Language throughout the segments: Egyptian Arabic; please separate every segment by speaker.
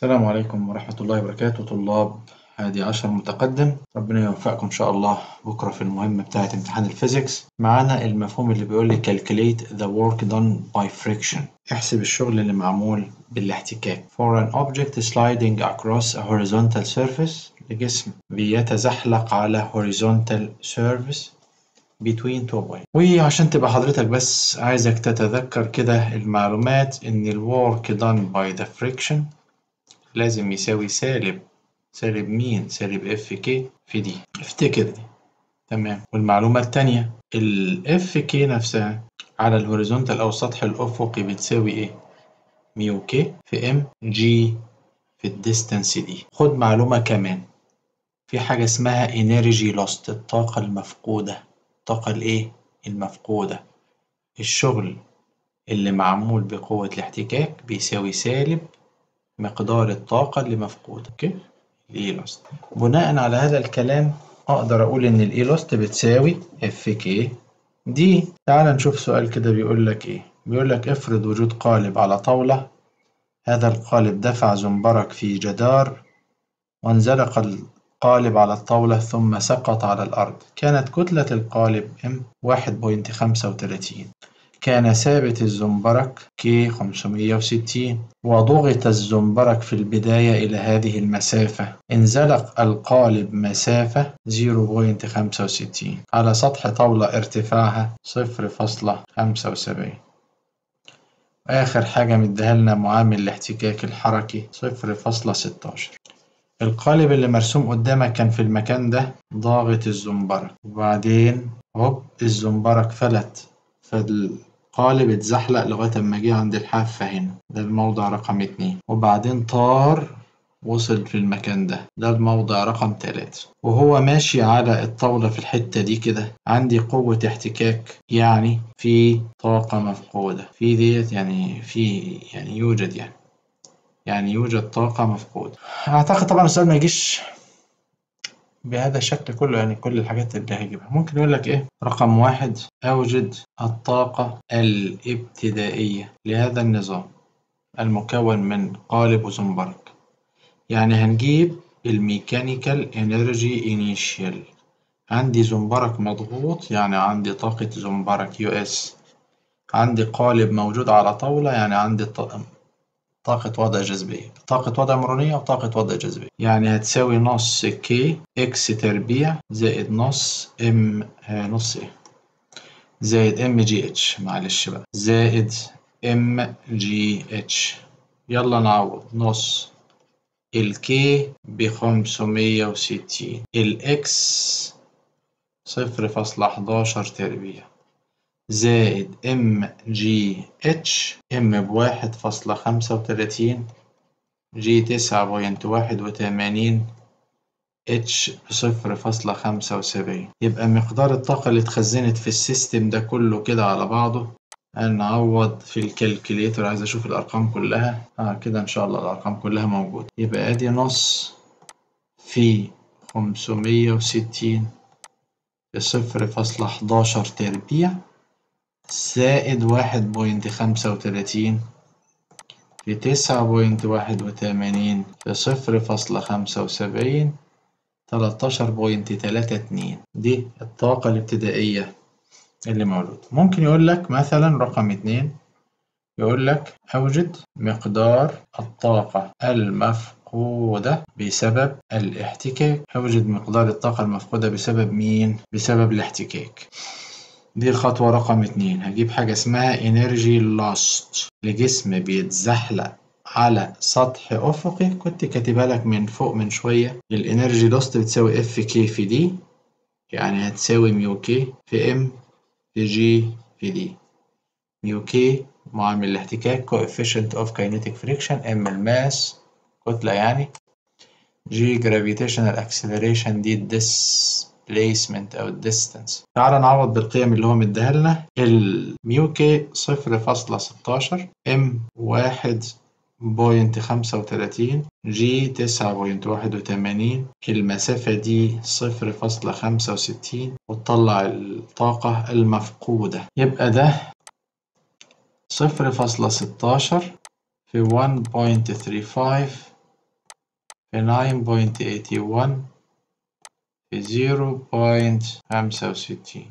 Speaker 1: السلام عليكم ورحمة الله وبركاته طلاب هادي عشر متقدم ربنا يوفقكم إن شاء الله بكرة في المهمة بتاعة امتحان الفيزيكس معانا المفهوم اللي بيقول لي calculate the work done by friction احسب الشغل اللي معمول بالاحتكاك for an object sliding across a horizontal surface لجسم بيتزحلق على horizontal surface between two points وعشان تبقى حضرتك بس عايزك تتذكر كده المعلومات إن ال work done by the friction لازم يساوي سالب سالب مين؟ سالب اف كي في دي افتكر دي تمام والمعلومة التانية ال اف كي نفسها على الهوريزونتال أو السطح الأفقي بتساوي ايه؟ ميو كي في ام جي في الديستانس دي خد معلومة كمان في حاجة اسمها انرجي لوست الطاقة المفقودة الطاقة الايه؟ المفقودة الشغل اللي معمول بقوة الاحتكاك بيساوي سالب مقدار الطاقة اللي مفقودة اوكي الاي لوست بناء على هذا الكلام اقدر اقول ان الاي لوست بتساوي اف كي دي تعال نشوف سؤال كده بيقول لك ايه بيقول لك افرض وجود قالب على طاولة هذا القالب دفع زنبرك في جدار وانزلق القالب على الطاولة ثم سقط على الأرض كانت كتلة القالب ام واحد بوينت خمسة وتلاتين كان ثابت الزنبرك كي 560 وضغط الزنبرك في البداية إلى هذه المسافة انزلق القالب مسافة 0.65 على سطح طاولة ارتفاعها 0.75 آخر حاجة مديها لنا معامل الاحتكاك الحركي 0.16 القالب اللي مرسوم قدامك كان في المكان ده ضاغط الزنبرك وبعدين هوب الزنبرك فلت فالقالب اتزحلق لغاية أما جه عند الحافة هنا ده الموضع رقم اتنين وبعدين طار وصل في المكان ده ده الموضع رقم تلاتة وهو ماشي على الطاولة في الحتة دي كده عندي قوة احتكاك يعني في طاقة مفقودة في ديت يعني في يعني يوجد يعني يعني يوجد طاقة مفقودة أعتقد طبعا السؤال ما يجيش بهذا الشكل كله يعني كل الحاجات اللي هيجيبها ممكن يقول لك ايه رقم واحد اوجد الطاقة الابتدائية لهذا النظام المكون من قالب وزنبرك يعني هنجيب الميكانيكال انرجي انيشيال عندي زنبرك مضغوط يعني عندي طاقة زنبرك يو اس عندي قالب موجود على طاولة يعني عندي طاقة وضع جاذبية طاقة وضع مرونية وطاقة وضع جاذبية يعني هتساوي نص كي اكس تربيع زائد نص ام نص ايه زائد ام جي اتش معلش بقى زائد ام جي اتش يلا نعوض نص الكي بخمسمية وستين الاكس صفر فاصلة حداشر تربيع زائد ام جي اتش ام بواحد فاصلة خمسة وتلاتين جي تسعة بوينت واحد وتمانين اتش بصفر فاصلة خمسة وسبعين يبقى مقدار الطاقة اللي اتخزنت في السيستم ده كله كده على بعضه هنعوض في الكالكوليتر عايز اشوف الارقام كلها اه كده ان شاء الله الارقام كلها موجودة يبقى ادي نص في خمسمية وستين بصفر فاصلة حداشر تربيع زائد واحد بوينت خمسة وتلاتين في تسعة بوينت واحد وتمانين في صفر فاصلة خمسة وسبعين تلاتاشر بوينت تلاتة اتنين دي الطاقة الابتدائية اللي موجودة ممكن يقول لك مثلا رقم اتنين يقول لك أوجد مقدار الطاقة المفقودة بسبب الاحتكاك أوجد مقدار الطاقة المفقودة بسبب مين؟ بسبب الاحتكاك دي الخطوة رقم اتنين هجيب حاجة اسمها energy lost لجسم بيتزحلق على سطح أفقي كنت كاتبها لك من فوق من شوية الانرجي لوست بتساوي اف كي في دي يعني هتساوي ميو كي في ام في جي في دي ميو كي معامل الاحتكاك coefficient of kinetic friction ام الماس كتلة يعني جي gravitational acceleration دي الدس displacement أو distance تعال نعوض بالقيم اللي هو مديها لنا الميو كي صفر فاصلة ستاشر ام واحد بوينت خمسة وتلاتين جي تسعة بوينت واحد وتمانين المسافة دي صفر فاصلة خمسة وستين وتطلع الطاقة المفقودة يبقى ده صفر فاصلة ستاشر في 1.35 في 9.81 في زيرو بوينت خمسة وستين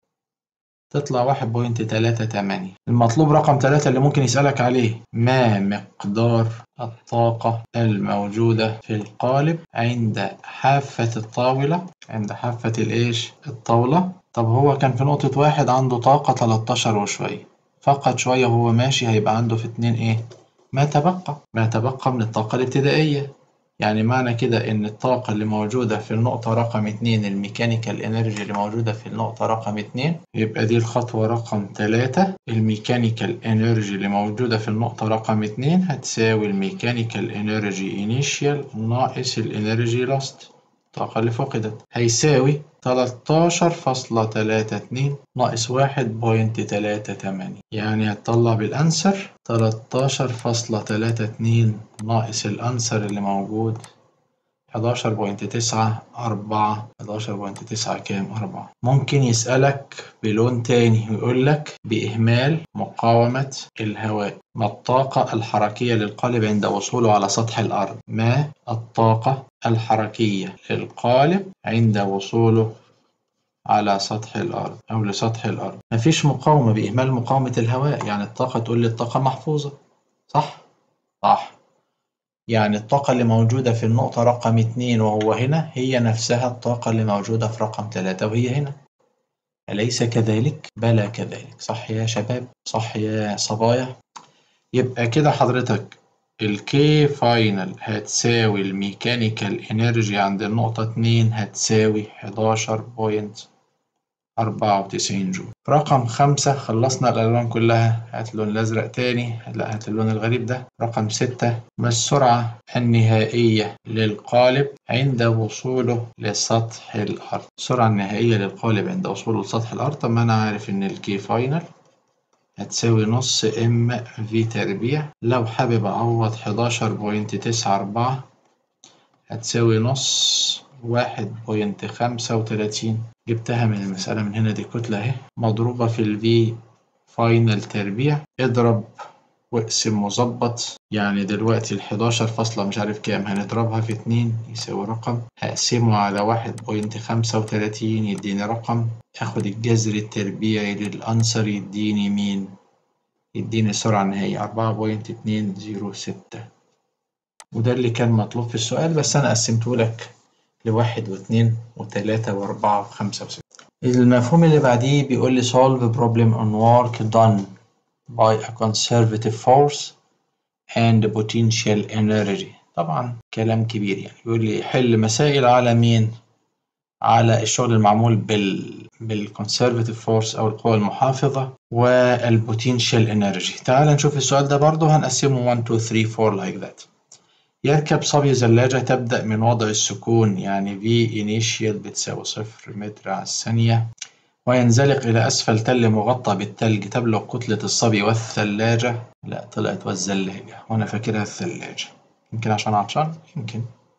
Speaker 1: تطلع واحد بوينت تلاتة تمانية المطلوب رقم تلاتة اللي ممكن يسألك عليه ما مقدار الطاقة الموجودة في القالب عند حافة الطاولة عند حافة الإيش الطاولة طب هو كان في نقطة واحد عنده طاقة تلاتاشر وشوية فقط شوية وهو ماشي هيبقى عنده في اتنين إيه ما تبقى ما تبقى من الطاقة الابتدائية يعني معنى كده إن الطاقة اللي موجودة في النقطة رقم اتنين الميكانيكال انرجي اللي موجودة في النقطة رقم اتنين يبقى دي الخطوة رقم تلاتة الميكانيكال انرجي اللي موجودة في النقطة رقم اتنين هتساوي الميكانيكال انرجي انيشيال ناقص الانرجي لاست الطاقة اللي فقدت هيساوي تلاتاشر فاصلة تلاتة اتنين ناقص واحد بوينت تلاتة تمانية يعني هتطلع بالأنسر تلاتاشر فاصلة تلاتة اتنين ناقص الأنسر اللي موجود حداشر بوينت تسعة أربعة حداشر بوينت تسعة كام أربعة ممكن يسألك بلون تاني ويقول لك بإهمال مقاومة الهواء ما الطاقة الحركية للقالب عند وصوله على سطح الأرض ما الطاقة الحركية للقالب عند وصوله على سطح الأرض أو لسطح الأرض مفيش مقاومة بإهمال مقاومة الهواء يعني الطاقة تقول لي الطاقة محفوظة صح؟ صح يعني الطاقة اللي موجودة في النقطة رقم اتنين وهو هنا هي نفسها الطاقة اللي موجودة في رقم تلاتة وهي هنا أليس كذلك؟ بلى كذلك صح يا شباب؟ صح يا صبايا؟ يبقى كده حضرتك الكي فاينل هتساوي الميكانيكال انرجي عند النقطة اتنين هتساوي حداشر بوينت أربعة وتسعين جول رقم خمسة خلصنا الألوان كلها هات اللون الأزرق تاني لا هات اللون الغريب ده رقم ستة ما السرعة النهائية للقالب عند وصوله لسطح الأرض السرعة النهائية للقالب عند وصوله لسطح الأرض طب ما أنا عارف إن الكي فاينل هتساوي نص ام في تربيع لو حابب أعوض حداشر بوينت تسعة أربعة هتساوي نص واحد بوينت خمسة وتلاتين جبتها من المسألة من هنا دي كتلة أهي مضروبة في الفي فاينل تربيع اضرب واقسم مظبط يعني دلوقتي الحداشر فاصلة مش عارف كام هنضربها في اتنين يساوي رقم هقسمه على واحد بوينت خمسة وتلاتين يديني رقم اخد الجذر التربيعي للأنسر يديني مين؟ يديني السرعة النهائية أربعة بوينت اتنين زيرو ستة وده اللي كان مطلوب في السؤال بس أنا قسمته لك لواحد واثنين وثلاثة وأربعة وخمسة وستة المفهوم اللي بعديه بيقول لي solve problem on work done by a conservative force and potential energy طبعا كلام كبير يعني بيقول لي حل مسائل على مين على الشغل المعمول بال بالconservative force أو القوة المحافظة والبوتنشال انرجي تعال نشوف السؤال ده برضه هنقسمه 1 2 3 4 like that يركب صبي زلاجة تبدأ من وضع السكون يعني V initial بتساوي صفر متر على الثانية وينزلق إلى أسفل تل مغطى بالتلج تبلغ كتلة الصبي والثلاجة لا طلعت والزلاجة وأنا فاكرها الثلاجة يمكن عشان عطشان يمكن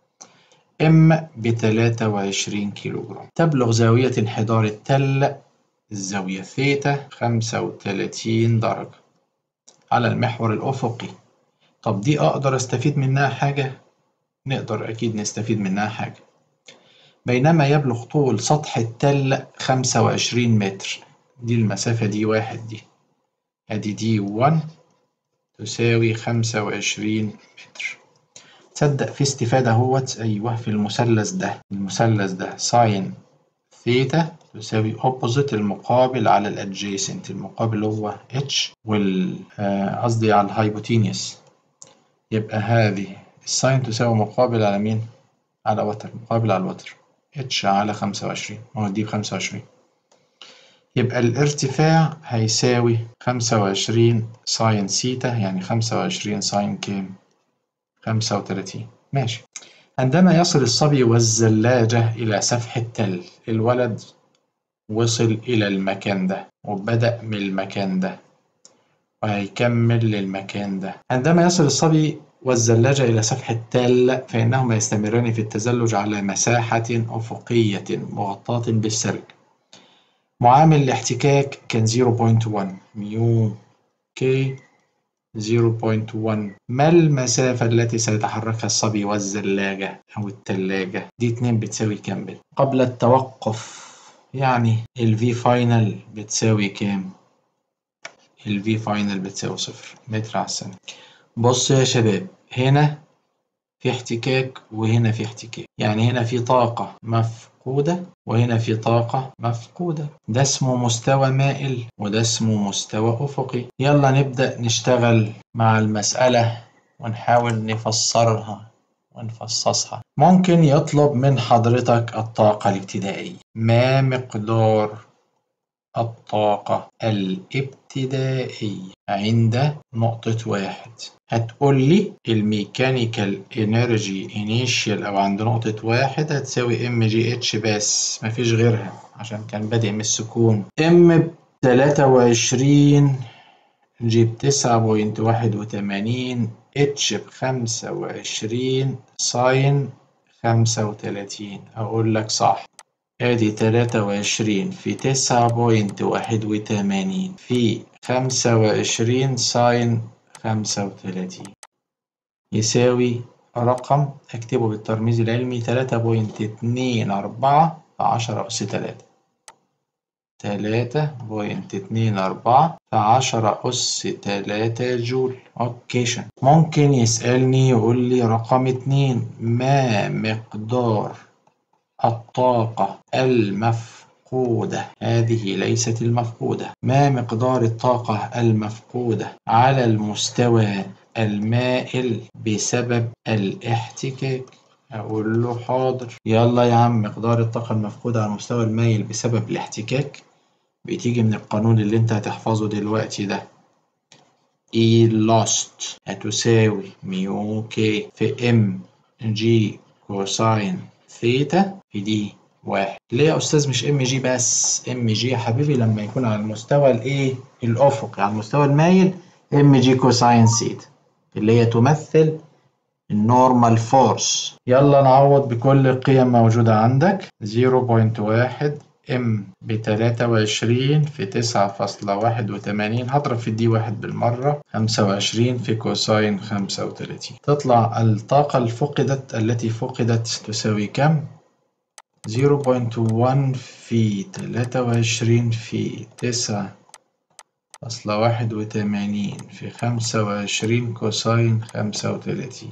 Speaker 1: إم بتلاتة وعشرين كيلو جرام تبلغ زاوية انحدار التل الزاوية ثيتا خمسة وتلاتين درجة على المحور الأفقي طب دي أقدر أستفيد منها حاجة؟ نقدر أكيد نستفيد منها حاجة بينما يبلغ طول سطح التل خمسة وعشرين متر دي المسافة دي واحد دي أدي دي 1 تساوي خمسة وعشرين متر تصدق في استفادة اهوت أيوه في المثلث ده المثلث ده ساين ثيتا تساوي opposite المقابل على الادجيسنت المقابل هو اتش وال قصدي على الهايبوتينيوس يبقى هذه الساين تساوي مقابل على مين؟ على وتر مقابل على الوتر اتش على خمسة وعشرين هو دي بخمسة وعشرين يبقى الارتفاع هيساوي خمسة وعشرين ساين سيتا يعني خمسة وعشرين ساين كام؟ خمسة وتلاتين ماشي عندما يصل الصبي والزلاجة إلى سفح التل الولد وصل إلى المكان ده وبدأ من المكان ده وهيكمل للمكان ده عندما يصل الصبي والزلاجة إلى سفح التل فإنهما يستمران في التزلج على مساحة أفقية مغطاة بالثلج معامل الاحتكاك كان 0.1 ميو كي 0.1 ما المسافة التي سيتحركها الصبي والزلاجة أو التلاجة دي 2 بتساوي كام بت قبل التوقف يعني ال V final بتساوي كام ال V final بتساوي صفر متر على الثانية بص يا شباب هنا في احتكاك وهنا في احتكاك يعني هنا في طاقة مفقودة وهنا في طاقة مفقودة ده اسمه مستوى مائل وده اسمه مستوى أفقي يلا نبدأ نشتغل مع المسألة ونحاول نفسرها ونفصصها ممكن يطلب من حضرتك الطاقة الابتدائية ما مقدار الطاقة الابتدائية عند نقطة واحد هتقول لي الميكانيكال انرجي انيشيال او عند نقطة واحد هتساوي ام جي اتش بس مفيش غيرها عشان كان بادئ من السكون ام بتلاتة وعشرين جي بتسعة بوينت واحد وتمانين اتش بخمسة وعشرين ساين خمسة وتلاتين أقول لك صح ادي تلاتة وعشرين في تسعة بوينت واحد وتمانين في خمسة وعشرين ساين خمسة وتلاتين يساوي رقم اكتبه بالترميز العلمي تلاتة بوينت اتنين أربعة في عشرة أس تلاتة تلاتة بوينت اتنين أربعة في عشرة أس تلاتة جول أوكيشن ممكن يسألني يقول لي رقم اتنين ما مقدار الطاقة المفقودة هذه ليست المفقودة ما مقدار الطاقة المفقودة على المستوى المائل بسبب الاحتكاك أقول له حاضر يلا يا عم مقدار الطاقة المفقودة على المستوى المائل بسبب الاحتكاك بتيجي من القانون اللي انت هتحفظه دلوقتي ده E lost هتساوي ميو كي في ام جي كوساين ثيتا في دي واحد ليه يا استاذ مش ام جي بس ام جي يا حبيبي لما يكون على المستوى الايه الافقي على المستوى المايل ام جي كوساين ثيتا اللي هي تمثل النورمال فورس يلا نعوض بكل القيم موجودة عندك 0.1 ام بتلاتة وعشرين في تسعة فاصلة واحد وتمانين هضرب في الدي واحد بالمرة خمسة وعشرين في كوساين خمسة وتلاتين تطلع الطاقة الفقدت التي فقدت تساوي كم؟ 0.1 في تلاتة وعشرين في تسعة فاصلة واحد وتمانين في خمسة وعشرين كوساين خمسة وتلاتين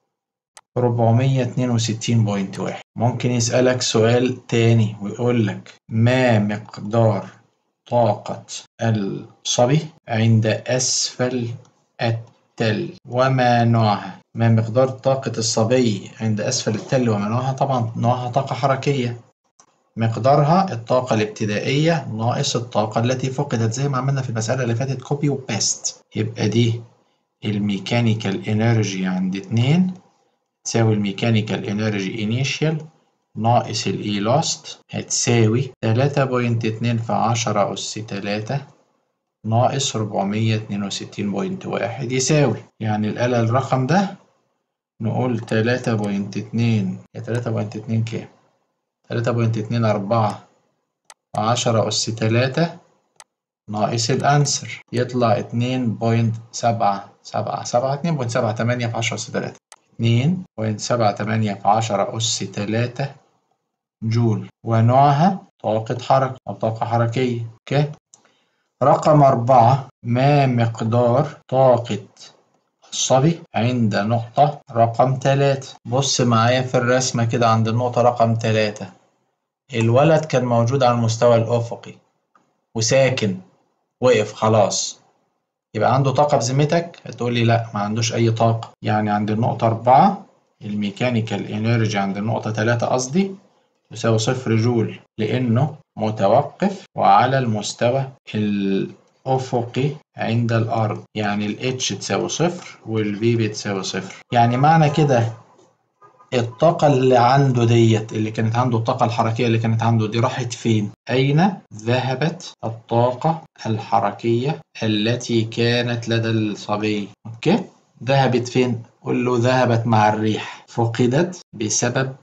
Speaker 1: ربعمية اتنين وستين بوينت واحد ممكن يسألك سؤال تاني ويقول لك ما مقدار طاقة الصبي عند أسفل التل وما نوعها ما مقدار طاقة الصبي عند أسفل التل وما نوعها طبعا نوعها طاقة حركية مقدارها الطاقة الابتدائية ناقص الطاقة التي فقدت زي ما عملنا في المسألة اللي فاتت كوبي وباست يبقى دي الميكانيكال انرجي عند اتنين تساوي الميكانيكال انرجي انيشال ناقص الاي لوست هتساوي تلاتة بوينت اتنين في عشرة أس تلاتة ناقص ربعمية اتنين وستين بوينت واحد يساوي يعني الآلة الرقم ده نقول تلاتة بوينت اتنين يا تلاتة بوينت اتنين كام؟ تلاتة بوينت اتنين أربعة عشرة أس تلاتة ناقص الأنسر يطلع اتنين بوينت سبعة سبعة سبعة اتنين بوينت سبعة تمانية في عشرة أس تلاتة اتنين بوينت سبعة تمانية في عشرة أس تلاتة جول ونوعها طاقة حركة أو طاقة حركية أوكي رقم أربعة ما مقدار طاقة الصبي عند نقطة رقم تلاتة بص معايا في الرسمة كده عند النقطة رقم تلاتة الولد كان موجود على المستوى الأفقي وساكن وقف خلاص يبقى عنده طاقة بذمتك هتقول لي لا ما عندوش أي طاقة يعني عند النقطة أربعة الميكانيكال انرجي عند النقطة تلاتة قصدي يساوي صفر جول لأنه متوقف وعلى المستوى الأفقي عند الأرض يعني ال H تساوي صفر وال V بتساوي صفر يعني معنى كده الطاقة اللي عنده ديت اللي كانت عنده الطاقة الحركية اللي كانت عنده دي راحت فين؟ أين ذهبت الطاقة الحركية التي كانت لدى الصبي؟ أوكي؟ ذهبت فين؟ قل له ذهبت مع الريح فقدت بسبب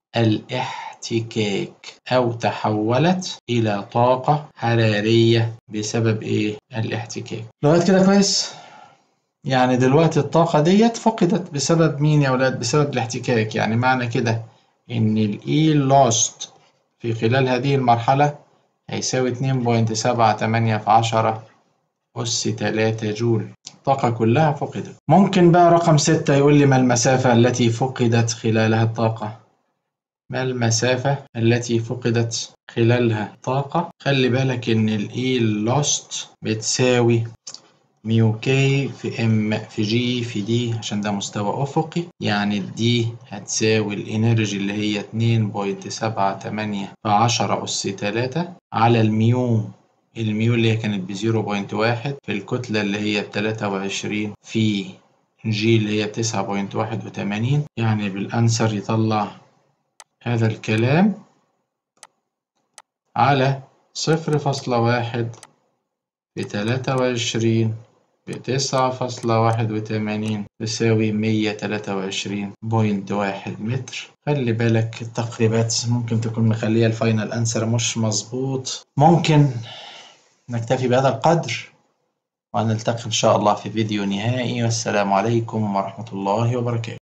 Speaker 1: الاحتكاك أو تحولت إلى طاقة حرارية بسبب إيه؟ الاحتكاك لغاية كده كويس؟ يعني دلوقتي الطاقة ديت فقدت بسبب مين يا ولاد؟ بسبب الاحتكاك يعني معنى كده إن ال E lost في خلال هذه المرحلة هيساوي اتنين بوينت سبعة تمانية في عشرة أس تلاتة جول الطاقة كلها فقدت ممكن بقى رقم ستة يقول لي ما المسافة التي فقدت خلالها الطاقة ما المسافة التي فقدت خلالها طاقة خلي بالك إن ال E lost بتساوي ميو كي في ام في جي في دي عشان ده مستوى افقي يعني الدي هتساوي الانرجي اللي هي اتنين بوينت سبعة تمانية في عشرة اس تلاتة على الميو الميو اللي هي كانت بزيرو بوينت واحد في الكتلة اللي هي بتلاتة وعشرين في جي اللي هي تسعة بوينت واحد وتمانين يعني بالانسر يطلع هذا الكلام على صفر فاصلة واحد في تلاتة وعشرين بتسعة فاصلة واحد وتمانين تساوي مية تلاتة وعشرين بوينت واحد متر خلي بالك التقريبات ممكن تكون مخلية الفاينل أنسر مش مظبوط ممكن نكتفي بهذا القدر ونلتقي إن شاء الله في فيديو نهائي والسلام عليكم ورحمة الله وبركاته